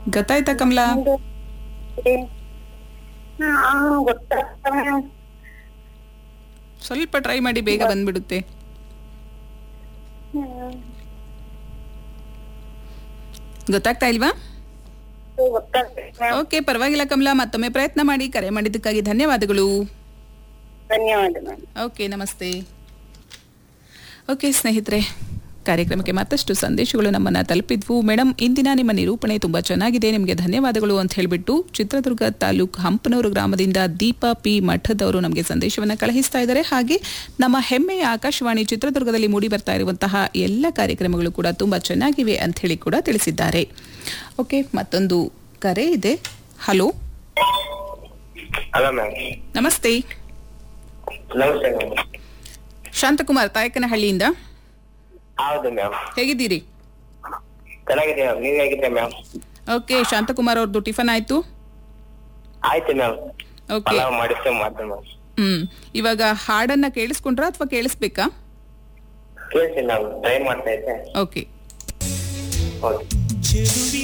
ಗೊತ್ತಾಯ್ತಾ ಕಮಲಾ ಹಾ ಗೊತ್ತಾಗ್ತಾ ಮೇಡಮ್ ಸ್ವಲ್ಪ ಟ್ರೈ ಮಾಡಿ ಬೇಗ ಬಂದ್ಬಿಡುತ್ತೆ ಗೊತ್ತಾಗ್ತಾ ಇಲ್ವಾ ಗೊತ್ತಾಗ್ತದೆ ಓಕೆ ಪರವಾಗಿಲ್ಲ ಕಮಲಾ ಮತ್ತೊಮ್ಮೆ ಪ್ರಯತ್ನ ಮಾಡಿ ಕರೆ ಮಾಡಿದ್ದಕ್ಕಾಗಿ ಧನ್ಯವಾದಗಳು ಧನ್ಯವಾದ ಮ್ಯಾಮ್ ಓಕೆ ನಮಸ್ತೆ ಓಕೆ ಸ್ನೇಹಿತರೆ ಕಾರ್ಯಕ್ರಮಕ್ಕೆ ಮತ್ತಷ್ಟು ಸಂದೇಶಗಳು ನಮ್ಮನ್ನ ತಲುಪಿದ್ವು ಮೇಡಮ್ ಇಂದಿನ ನಿಮ್ಮ ನಿರೂಪಣೆ ತುಂಬಾ ಚೆನ್ನಾಗಿದೆ ನಿಮಗೆ ಧನ್ಯವಾದಗಳು ಅಂತ ಹೇಳಿಬಿಟ್ಟು ಚಿತ್ರದುರ್ಗ ತಾಲೂಕು ಹಂಪನೂರು ಗ್ರಾಮದಿಂದ ದೀಪಾ ಪಿ ಮಠದವರು ನಮಗೆ ಸಂದೇಶವನ್ನು ಕಳುಹಿಸ್ತಾ ಇದ್ದಾರೆ ಹಾಗೆ ನಮ್ಮ ಹೆಮ್ಮೆಯ ಆಕಾಶವಾಣಿ ಚಿತ್ರದುರ್ಗದಲ್ಲಿ ಮೂಡಿ ಬರ್ತಾ ಇರುವಂತಹ ಎಲ್ಲ ಕಾರ್ಯಕ್ರಮಗಳು ಕೂಡ ತುಂಬಾ ಚೆನ್ನಾಗಿವೆ ಅಂತ ಹೇಳಿ ಕೂಡ ತಿಳಿಸಿದ್ದಾರೆ ಓಕೆ ಮತ್ತೊಂದು ಕರೆ ಇದೆ ಹಲೋ ಹಲೋ ಮ್ಯಾಮ್ ನಮಸ್ತೆ ನಮಸ್ತೆ ಮ್ಯಾಮ್ ಶಾಂತಕುಮಾರ್ ತಾಯಕನಹಳ್ಳಿಯಿಂದ ಹೌದು ಮ್ಯಾಮ್ ಹೇಗಿದ್ದೀರಿ ಚೆನ್ನಾಗಿದೆ ಮ್ಯಾಮ್ ನೀವ್ ಹೇಗಿದ್ರೆ ಮ್ಯಾಮ್ ಓಕೆ ಶಾಂತಕುಮಾರ್ ಅವ್ರದ್ದು ಟಿಫನ್ ಆಯ್ತು ಆಯ್ತು ಮ್ಯಾಮ್ ಓಕೆ ಪಲಾವ್ ಮಾಡಿಸ್ತೇವೆ ಮಾಡ್ತೇವೆ ಮ್ಯಾಮ್ ಹ್ಮ್ ಇವಾಗ ಹಾಡನ್ನ ಕೇಳಿಸ್ಕೊಂಡ್ರಾ ಅಥವಾ ಕೇಳಿಸ್ಬೇಕಾ ಕೇಳಿಸಿ ನಾವು ಟ್ರೈ ಮಾಡ್ತಾ ಇದ್ದೆ ಓಕೆ ಓಕೆ